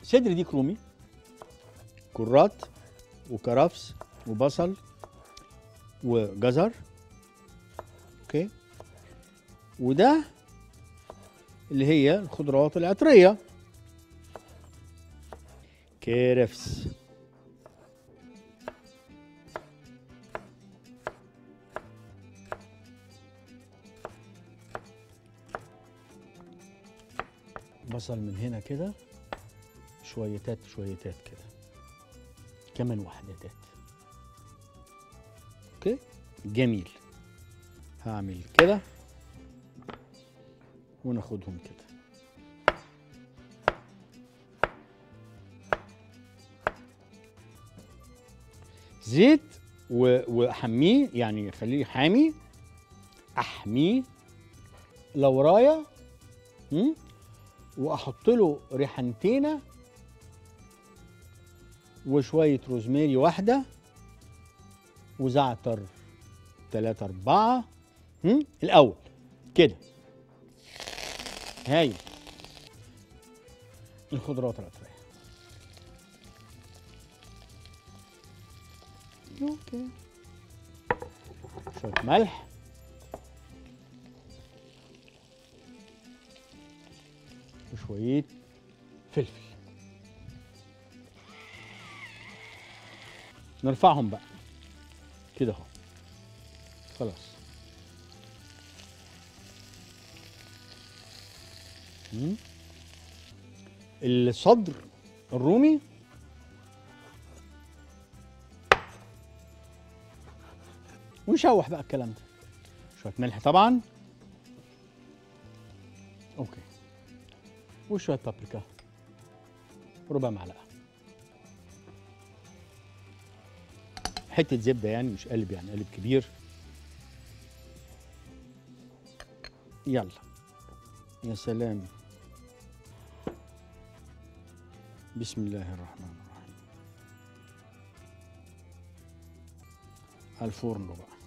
صدر ديك رومي كرات وكرفس وبصل وجزر اوكي وده اللي هي الخضروات العطريه كرفس بصل من هنا كده شويتات شويتات كده كمان وحدتات اوكي جميل هعمل كده وناخدهم كده زيت و- واحميه يعني خليه حامي احميه لو رايه م? واحط له ريحانتينه وشويه روزماري واحده وزعتر ثلاثة أربعة م? الأول كده هاي الخضروات العطرية اوكي شوية ملح وشوية فلفل نرفعهم بقى كده اهو خلاص مم. الصدر الرومي ونشوح بقى الكلام ده شويه ملح طبعا اوكي وشويه بابريكا ربع معلقه حته زبده يعني مش قالب يعني قالب كبير يلا يا سلام بسم الله الرحمن الرحيم على الفرن بقى